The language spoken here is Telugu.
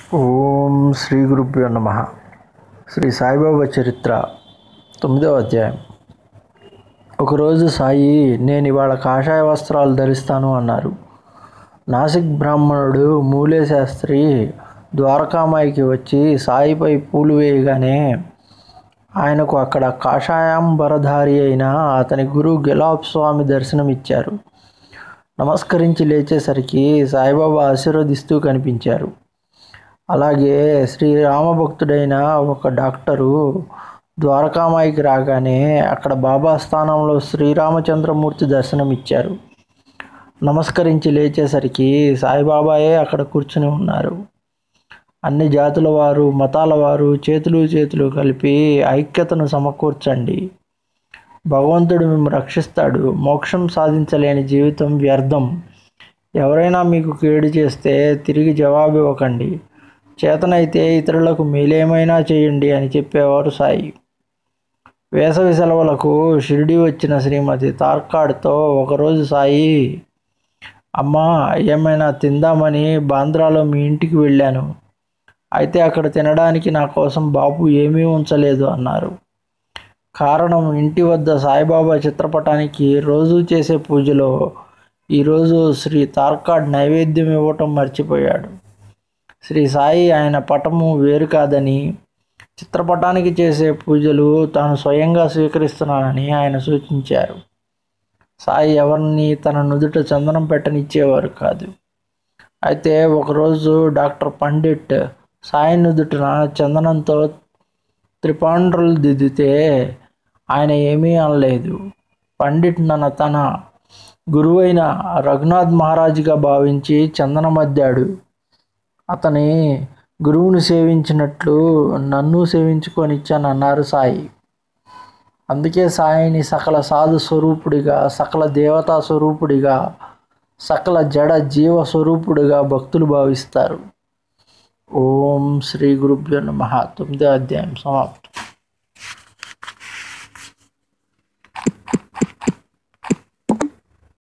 ఓం శ్రీ గురుభ్యో నమ శ్రీ సాయిబాబా చరిత్ర తొమ్మిదవ అధ్యాయం ఒకరోజు సాయి నేను ఇవాళ కాషాయ వస్త్రాలు ధరిస్తాను అన్నారు నాసిక్ బ్రాహ్మణుడు మూలే శాస్త్రి ద్వారకామాయికి వచ్చి సాయిపై పూలు వేయగానే ఆయనకు అక్కడ కాషాయాంబరధారి అయిన అతని గురువు గెలాబ్ స్వామి దర్శనమిచ్చారు నమస్కరించి లేచేసరికి సాయిబాబా ఆశీర్వదిస్తూ కనిపించారు అలాగే శ్రీరామభక్తుడైన ఒక డాక్టరు ద్వారకామాయికి రాగానే అక్కడ బాబా స్థానంలో శ్రీరామచంద్రమూర్తి దర్శనమిచ్చారు నమస్కరించి లేచేసరికి సాయిబాబాయే అక్కడ కూర్చుని ఉన్నారు అన్ని జాతుల వారు మతాల వారు చేతులు చేతులు కలిపి ఐక్యతను సమకూర్చండి భగవంతుడు మిమ్మల్ని రక్షిస్తాడు మోక్షం సాధించలేని జీవితం వ్యర్థం ఎవరైనా మీకు కీడు చేస్తే తిరిగి జవాబు ఇవ్వకండి చేతనైతే ఇతరులకు మేలేమైనా చేయండి అని చెప్పేవారు సాయి వేసవి సెలవులకు షిరిడి వచ్చిన శ్రీమతి తార్కాడ్తో ఒకరోజు సాయి అమ్మా ఏమైనా తిందామని బాంద్రాలో మీ ఇంటికి వెళ్ళాను అయితే అక్కడ తినడానికి నా కోసం బాపు ఏమీ ఉంచలేదు అన్నారు కారణం ఇంటి వద్ద సాయిబాబా చిత్రపటానికి రోజు చేసే పూజలో ఈరోజు శ్రీ తార్కాడ్ నైవేద్యం ఇవ్వటం మర్చిపోయాడు శ్రీ సాయి ఆయన పటము వేరు కాదని చిత్రపటానికి చేసే పూజలు తాను స్వయంగా స్వీకరిస్తున్నానని ఆయన సూచించారు సాయి ఎవరిని తన నుదుట చందనం పెట్టనిచ్చేవారు కాదు అయితే ఒకరోజు డాక్టర్ పండిట్ సాయి నుదుటిన చందనంతో త్రిపాండ్రులు దిద్దితే ఆయన ఏమీ అనలేదు పండిట్ నన్న తన గురువైన రఘునాథ్ మహారాజుగా భావించి చందనమద్దాడు అతని గురువుని సేవించినట్లు నన్ను సేవించుకొనిచ్చాను అన్నారు సాయి అందుకే సాయిని సకల సాధు స్వరూపుడిగా సకల దేవతా స్వరూపుడిగా సకల జడ జీవ స్వరూపుడిగా భక్తులు భావిస్తారు ఓం శ్రీ గురుభ్యో నమ తొమ్మిదో అధ్యాయం సమాప్తం